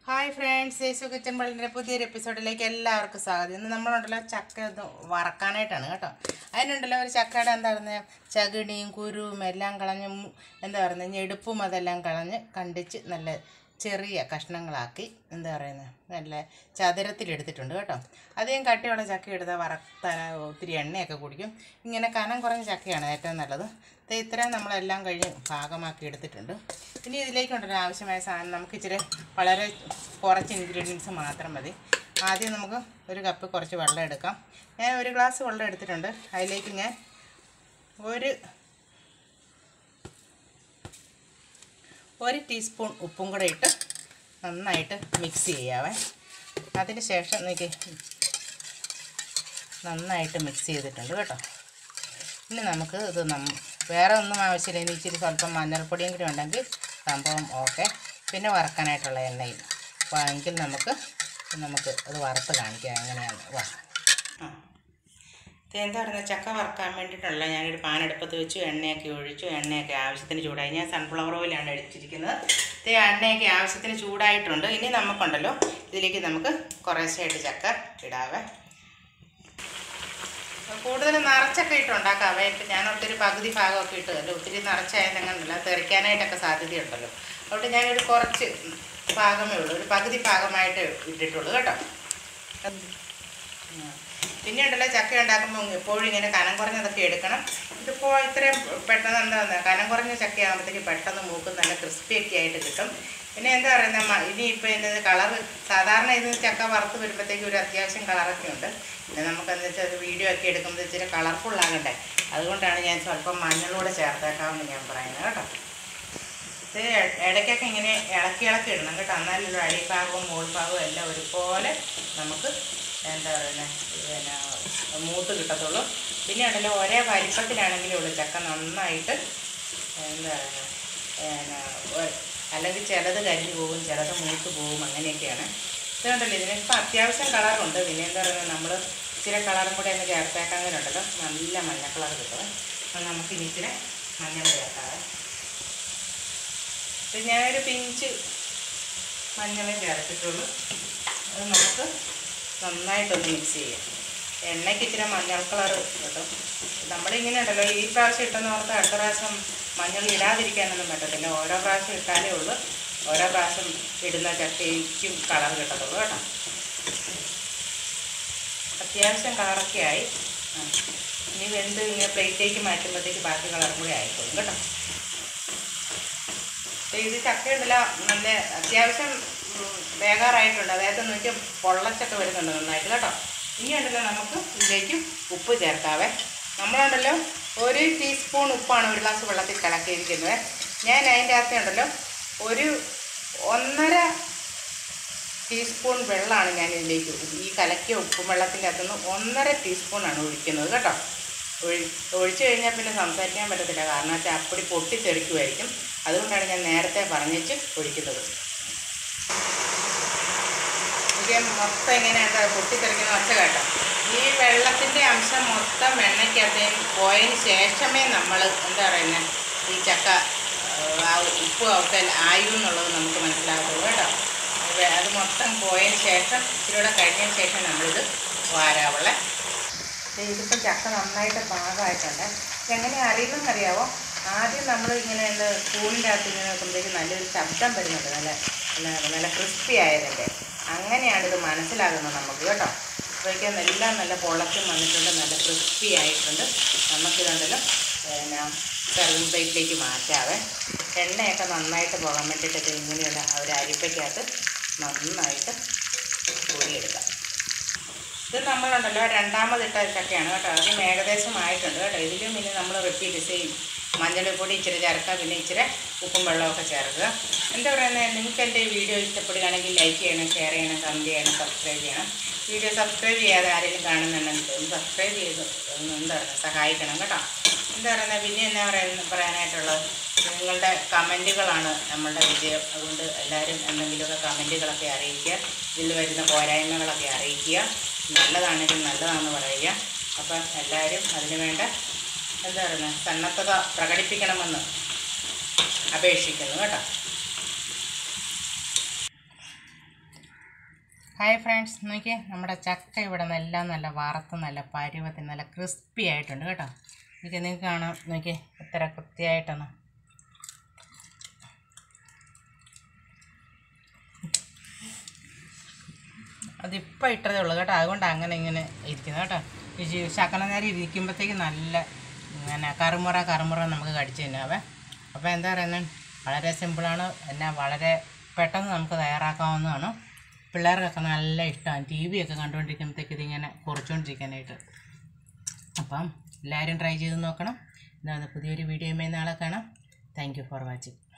Hi friends Yeshu kitchen പള്ളിൻ്റെ പുതിയൊരു എപ്പിസോഡിലേക്ക് എല്ലാവർക്കും സ്വാഗതം ഇന്ന് നമ്മളുണ്ടല്ലോ ചക്ക ഒന്ന് വറക്കാനായിട്ടാണ് കേട്ടോ അതിനുണ്ടല്ലോ ഒരു ചക്കയുടെ എന്താ പറയുന്നത് ചകിണിയും കുരുവും എല്ലാം കളഞ്ഞ് മു- എന്താ പറയുന്നത് ഞെടുപ്പും അതെല്ലാം കളഞ്ഞ് കണ്ടിച്ച് നല്ല ചെറിയ കഷ്ണങ്ങളാക്കി എന്താ പറയുന്നത് നല്ല ചതുരത്തിലെടുത്തിട്ടുണ്ട് കേട്ടോ അധികം കട്ടിയുള്ള ചക്ക എടുത്താൽ വറത്താൻ ഒത്തിരി എണ്ണയൊക്കെ കുടിക്കും ഇങ്ങനെ കനം കുറഞ്ഞ ചക്കയാണ് ഏറ്റവും നല്ലത് ദേ ഇത്രയും നമ്മളെല്ലാം കഴിഞ്ഞ് പാകമാക്കി എടുത്തിട്ടുണ്ട് ഇനി ഇതിലേക്കുണ്ടല്ലോ ആവശ്യമായ സാധനം നമുക്ക് ഇച്ചിരി വളരെ കുറച്ച് ഇൻഗ്രീഡിയൻസ് മാത്രം മതി ആദ്യം നമുക്ക് ഒരു കപ്പ് കുറച്ച് വെള്ളം എടുക്കാം ഞാൻ ഒരു ഗ്ലാസ് വെള്ളം എടുത്തിട്ടുണ്ട് അതിലേക്ക് ഞാൻ ഒരു ഒരു ടീസ്പൂൺ ഉപ്പും കൂടെ ഇട്ട് നന്നായിട്ട് മിക്സ് ചെയ്യാവേ അതിന് ശേഷം നോക്കി നന്നായിട്ട് മിക്സ് ചെയ്തിട്ടുണ്ട് കേട്ടോ ഇനി നമുക്ക് ഇത് നം വേറെ ഒന്നും ആവശ്യമില്ല ഇനി ഇച്ചിരി സ്വല്പം മഞ്ഞൾപ്പൊടിയും കൂടി ഉണ്ടെങ്കിൽ സംഭവം ഓക്കെ പിന്നെ വറക്കാനായിട്ടുള്ള എണ്ണയും അപ്പോൾ എങ്കിൽ നമുക്ക് നമുക്ക് അത് വറുത്ത് കാണിക്കാം എങ്ങനെയാണ് വാ ആ ഇത് എന്താ പറയുന്നത് ചക്ക വറുക്കാൻ വേണ്ടിയിട്ടുള്ള ഞാനൊരു പാനെടുപ്പത്ത് വെച്ചു എണ്ണയൊക്കെ ഒഴിച്ചു എണ്ണയൊക്കെ ആവശ്യത്തിന് ചൂടായി ഞാൻ സൺഫ്ലവർ ഓയിലാണ് എടുത്തിരിക്കുന്നത് ഇത് എണ്ണയൊക്കെ ആവശ്യത്തിന് ചൂടായിട്ടുണ്ട് ഇനി നമുക്കുണ്ടല്ലോ ഇതിലേക്ക് നമുക്ക് കുറേശ്ശെയായിട്ട് ചക്ക ഇടാവേ കൂടുതൽ നിറച്ചൊക്കെ ഇട്ട് ഉണ്ടാക്കാവേ ഇപ്പം ഞാൻ ഒത്തിരി പകുതി ഭാഗമൊക്കെ ഇട്ട് അല്ല ഒത്തിരി നിറച്ചായതെങ്ങനല്ല തെറിക്കാനായിട്ടൊക്കെ സാധ്യതയുണ്ടല്ലോ അതുകൊണ്ട് ഞാനൊരു കുറച്ച് ഭാഗമേ ഉള്ളൂ ഒരു പകുതി ഭാഗമായിട്ട് ഇട്ടിട്ടുള്ളൂ കേട്ടോ ഉം. പിന്നെ ഉണ്ടല്ലോ ചക്ക ഉണ്ടാക്കുമ്പോൾ എപ്പോഴും ഇങ്ങനെ കനം കുറഞ്ഞതൊക്കെ എടുക്കണം ഇതിപ്പോൾ ഇത്രയും പെട്ടെന്ന് എന്താ കനം കുറഞ്ഞ ചക്കയാകുമ്പോഴത്തേക്ക് പെട്ടെന്ന് മൂക്കും നല്ല ക്രിസ്പിയൊക്കെ ആയിട്ട് കിട്ടും പിന്നെ എന്താ പറയുന്നത് മ- ഇനിയിപ്പോൾ ഇതിൻ്റെ കളറ് സാധാരണ ഇത് ചക്ക വറുത്ത് വരുമ്പോഴത്തേക്ക് ഒരു അത്യാവശ്യം കളറൊക്കെ ഉണ്ട് പിന്നെ നമുക്ക് എന്താ വെച്ചാൽ വീഡിയോ ഒക്കെ എടുക്കുമ്പോൾ ഇച്ചിരി കളർഫുൾ ആകണ്ടേ അതുകൊണ്ടാണ് ഞാൻ സ്വല്പം മഞ്ഞളൂടെ ചേർത്തേക്കാമെന്ന് ഞാൻ പറയുന്നത് കേട്ടോ ഇത് ഇ- ഇടയ്ക്കൊക്കെ ഇങ്ങനെ ഇളക്കി ഇളക്കി ഇടണം കേട്ടോ എന്നാലും അടിഭാഗവും മുകൾഭാഗവും എല്ലാം ഒരുപോലെ നമുക്ക് എന്താ പറയുന്നത് പിന്നെ മൂത്ത് കിട്ടത്തുള്ളൂ പിന്നെ ഉണ്ടല്ലോ ഒരേ വലിപ്പത്തിലാണെങ്കിലേ ഉള്ളൂ ചക്ക നന്നായിട്ട് എന്താ പറയുക പിന്നെ ഒ- അല്ലെങ്കിൽ ചിലത് കരിഞ്ഞു പോകും ചിലത് മൂത്ത് പോകും അങ്ങനെയൊക്കെയാണ് ഇതുകൊണ്ടല്ലോ ഇതിനിപ്പോൾ അത്യാവശ്യം കളറുണ്ട് പിന്നെ എന്താ പറയുക നമ്മൾ ഇച്ചിരി കളറും കൂടെ ഒന്ന് ചേർത്തേക്കാങ്ങനുണ്ടല്ലോ നല്ല മഞ്ഞ കളർ കിട്ടും അപ്പോൾ നമുക്ക് ഇനി ഇച്ചിരി മഞ്ഞൾ ചേർക്കാവേ അപ്പം ഞാനൊരു പിഞ്ച് മഞ്ഞളെ ചേർത്തിട്ടുള്ളൂ അത് നമുക്ക് നന്നായിട്ടൊന്ന് മിക്സ് ചെയ്യാം എണ്ണയ്ക്ക് ഇച്ചിരി മഞ്ഞൾ കളർ കിട്ടും നമ്മളിങ്ങനെ ഉണ്ടല്ലോ ഈ പ്രാവശ്യം ഇട്ടെന്ന് ഓർത്ത് അടുത്ത പ്രാവശ്യം മഞ്ഞൾ ഇടാതിരിക്കാനൊന്നും പറ്റത്തില്ല ഓരോ പ്രാവശ്യം ഇട്ടാലേ ഉള്ളൂ ഓരോ പ്രാവശ്യം ഇടുന്ന ചക്കയ്ക്കും കളർ കിട്ടത്തുള്ളൂ കേട്ടോ അത്യാവശ്യം കളറൊക്കെ ആയി ആ. ഇനി വെന്ത് ഇങ്ങനെ പ്ലേറ്റിലേക്ക് മാറ്റുമ്പോഴത്തേക്ക് ബാക്കി കളറും കൂടി ആയിക്കോളും കേട്ടോ ദേ ഇത് ചക്ക ഉണ്ടല്ലോ നല്ല അത്യാവശ്യം ഉം, വേകാറായിട്ടുണ്ട് അതായത് നോക്കിയാൽ പൊള്ളച്ചൊക്കെ വരുന്നുണ്ട് നന്നായിട്ട് കേട്ടോ ഇനി ഉണ്ടല്ലോ നമുക്ക് ഇതിലേക്ക് ഉപ്പ് ചേർക്കാവേ നമ്മളുണ്ടല്ലോ ഒരു ടീസ്പൂൺ ഉപ്പാണ് ഒരു ഗ്ലാസ് വെള്ളത്തിൽ കലക്കിയിരിക്കുന്നത് ഞാൻ അതിൻ്റെ അകത്ത് ഉണ്ടല്ലോ ഒരു ഒന്നര ടീസ്പൂൺ വെള്ളമാണ് ഞാൻ ഇതിലേക്ക് ഈ കലക്കിയ ഉപ്പും വെള്ളത്തിൻ്റെ അകത്തുനിന്ന് ഒന്നര ടീസ്പൂണാണ് ഒഴിക്കുന്നത് കേട്ടോ ഒഴി ഒഴിച്ചു കഴിഞ്ഞാൽ പിന്നെ സംസാരിക്കാൻ പറ്റത്തില്ല കാരണം വെച്ചാൽ അപ്പടി പൊട്ടിത്തെറിക്കുമായിരിക്കും അതുകൊണ്ടാണ് ഞാൻ നേരത്തെ പറഞ്ഞിട്ട് ഒഴിക്കുന്നത് എനിക്ക് മൊത്തം ഇങ്ങനെ എന്താ പൊട്ടിത്തെറിക്കുന്ന ഒച്ച കേട്ടോ ഈ വെള്ളത്തിൻ്റെ അംശം മൊത്തം എണ്ണയ്ക്കകത്ത് പോയതിന് ശേഷമേ നമ്മൾ എന്താ പറയുന്നത് ഈ ചക്ക ആ, ആ ഉപ്പ് ഒക്കെ ആയു എന്നുള്ളത് നമുക്ക് മനസ്സിലാകത്തുള്ളൂ കേട്ടോ അത് അത് മൊത്തം പോയതിന് ശേഷം ഇച്ചിരിയൂടെ കഴിഞ്ഞതിന് ശേഷം നമ്മളിത് വാരാവുള്ളേ ദേ ഇതിപ്പം ചക്ക നന്നായിട്ട് പാകമായിട്ടുണ്ട് എങ്ങനെ അറിയുമെന്നറിയാവോ ആദ്യം നമ്മൾ ഇങ്ങനെ എന്താ സ്പൂണിൻ്റെ അകത്ത് ഇങ്ങനെ നോക്കുമ്പോഴേക്കും നല്ലൊരു ശബ്ദം വരുന്നുണ്ട് നല്ല നല്ല നല്ല ക്രിസ്പി ആയതിൻ്റെ അങ്ങനെയാണ് ഇത് മനസ്സിലാകുന്നത് നമുക്ക് കേട്ടോ അപ്പോഴേക്കും എല്ലാം നല്ല പൊളച്ചും വന്നിട്ടുണ്ട് നല്ല ക്രിസ്പി ആയിട്ടുണ്ട് നമുക്കിതുണ്ടല്ലോ പിന്നെ സെർവിങ് പ്ലേറ്റിലേക്ക് മാറ്റാവേ എണ്ണയൊക്കെ നന്നായിട്ട് പോകാൻ വേണ്ടിയിട്ടൊക്കെ ഇങ്ങനെയുള്ള ആ ഒരു അരിപ്പയ്ക്കകത്ത് നന്നായിട്ട് കോരിയെടുക്കാം ഇത് നമ്മളുണ്ടല്ലോ രണ്ടാമതിട്ട ചക്കയാണ് കേട്ടോ അതും ഏകദേശം ആയിട്ടുണ്ട് കേട്ടോ ഇതിലും പിന്നെ നമ്മൾ റിപ്പീറ്റ് ചെയ്യും മഞ്ഞൾപ്പൊടി ഇച്ചിരി ചേർക്കുക പിന്നെ ഇച്ചിരി ഉപ്പും വെള്ളമൊക്കെ ചേർക്കുക എന്താ പറയുന്നത് നിങ്ങൾക്ക് എൻ്റെ വീഡിയോ ഇഷ്ടപ്പെടുകയാണെങ്കിൽ ലൈക്ക് ചെയ്യണം ഷെയർ ചെയ്യണം കമൻറ്റ് ചെയ്യണം സബ്സ്ക്രൈബ് ചെയ്യണം വീഡിയോ സബ്സ്ക്രൈബ് ചെയ്യാതെ ആരെങ്കിലും കാണുന്നുണ്ടെങ്കിൽ ഒന്ന് സബ്സ്ക്രൈബ് ചെയ്ത് ഒന്ന് എന്താ പറയുക സഹായിക്കണം കേട്ടോ എന്താ പറയുന്നത് പിന്നെ എന്താ പറയുന്നത് പറയാനായിട്ടുള്ളത് നിങ്ങളുടെ കമൻറ്റുകളാണ് നമ്മളുടെ വിജയം അതുകൊണ്ട് എല്ലാവരും എന്തെങ്കിലുമൊക്കെ കമൻറ്റുകളൊക്കെ അറിയിക്കുക ഇതിൽ വരുന്ന പോരായ്മകളൊക്കെ അറിയിക്കുക നല്ലതാണെങ്കിൽ നല്ലതാണെന്ന് പറയുക അപ്പം എല്ലാവരും അതിന് വേണ്ട എന്താ പറയുന്നത് സന്നദ്ധത പ്രകടിപ്പിക്കണമെന്ന് അപേക്ഷിക്കുന്നു കേട്ടോ ഹായ് ഫ്രണ്ട്സ് നോക്കിയേ നമ്മുടെ ചക്ക ഇവിടെ നല്ല നല്ല വറുത്ത് നല്ല പരുവത്തിന് നല്ല ക്രിസ്പി ആയിട്ടുണ്ട് കേട്ടോ നോക്കിയേ നിങ്ങൾക്ക് കാണാം നോക്കിയേ എത്ര കൃത്യമായിട്ടാണ് അതിപ്പോൾ ഇട്ടതേ ഉള്ളൂ കേട്ടോ അതുകൊണ്ട് അങ്ങനെ ഇങ്ങനെ ഇരിക്കുന്നത് കേട്ടോ ഈ ശി- ശകലം നേരം ഇരിക്കുമ്പോഴത്തേക്ക് നല്ല ഇങ്ങനെ കറുമുറ കറുമുറ നമുക്ക് കടിച്ചു തന്നെയാവേ അപ്പോൾ എന്താ പറയുന്നത് വളരെ സിമ്പിളാണ് എന്നാൽ വളരെ പെട്ടെന്ന് നമുക്ക് തയ്യാറാക്കാവുന്നതാണ് പിള്ളേർക്കൊക്കെ നല്ല ഇഷ്ടമാണ് ടി വി ഒക്കെ കണ്ടുകൊണ്ടിരിക്കുമ്പോഴത്തേക്ക് ഇതിങ്ങനെ കുറച്ചുകൊണ്ടിരിക്കാനായിട്ട് അപ്പം എല്ലാവരും ട്രൈ ചെയ്ത് നോക്കണം എന്താണ് പുതിയൊരു വീഡിയോയുമായി നാളെ കാണാം താങ്ക് യു ഫോർ വാച്ചിങ്